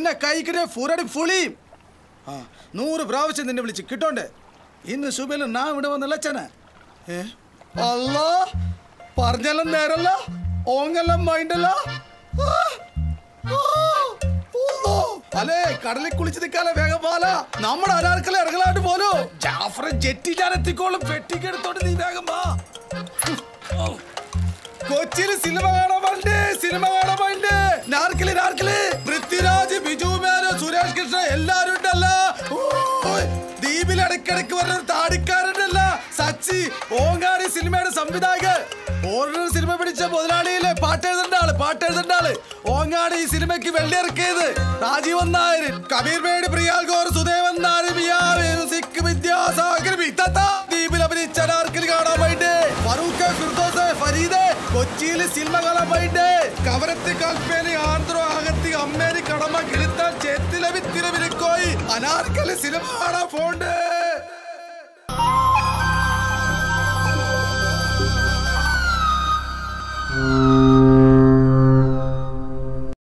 എന്നെ കഴിക്കണേ ഫുറടി ഫുളിയും ആ നൂറ് പ്രാവശ്യം നിന്നെ വിളിച്ച് കിട്ടോണ്ട് ഇന്ന് ശുഭയിൽ ഞാൻ ഇവിടെ വന്നല്ല അച്ഛനെ ഏ അല്ല പറഞ്ഞെല്ലാം നേരല്ല ഓങ്ങെല്ലാം മൈൻഡല്ല ആ, ആ, ഉള്ളോ. അല്ലേ കടലിൽ കുളിച്ച് നിൽക്കാലെ വേഗം പോല നമ്മുടെ അനാർക്കലെ ഇറങ്ങലാണ്ട് പോലോ ജാഫറെ ജെറ്റി ഞാൻ എത്തിക്കോളും പെട്ടിക്കെടുത്തോണ്ട് നീ വേഗം വാ കൊച്ചിയിൽ സിനിമ കാണാൻ വേണ്ടേ സിനിമ കാണാൻ വേണ്ടേ നാർക്കില് നാർക്കില് പൃഥ്വിരാജ് ബിജു മേനോ സുരേഷ് കൃഷ്ണ എല്ലാരും ഉണ്ടല്ലോ ഓയ്, ദ്വീപിൽ ഇടയ്ക്കിടയ്ക്ക് പറഞ്ഞ ഒരു താടിക്കാരനല്ല സച്ചി ഓങ്ങാടി സിനിമയുടെ സംവിധായകൻ ഓരോ സിനിമ പിടിച്ച മുതലാളിയിലെ പാട്ടെഴുതേണ്ട ആള് പാട്ടെഴുതേണ്ട ആള് ഓങ്ങാടി ഈ സിനിമയ്ക്ക് വെള്ളിയിറക്കിയത് രാജീവൻ നായർ കബീർ മേടി പ്രിയാൽ ഗോർ സുദേവൻ നായർ മിയാ മ്യൂസിക് വിദ്യാസാഗർ വിത്തത്ത ദ്വീപിൽ അഭിനയിച്ച നാർക്കിൽ കാണാൻ വേണ്ടി ഫറൂഖ് ഫിർദോസ് ഫരീദ് കൊച്ചിയിൽ സിനിമ കാണാൻ വേണ്ടി കവരത്തി കൽപ്പേലി ആന്ധ്ര അകത്തി അമ്മേരി കടമ കിളിത്താൻ ചെത്തിലവി തിരവിലിക്കോയി അനാർക്കലി സിനിമ കാണാൻ പോണ്ടേ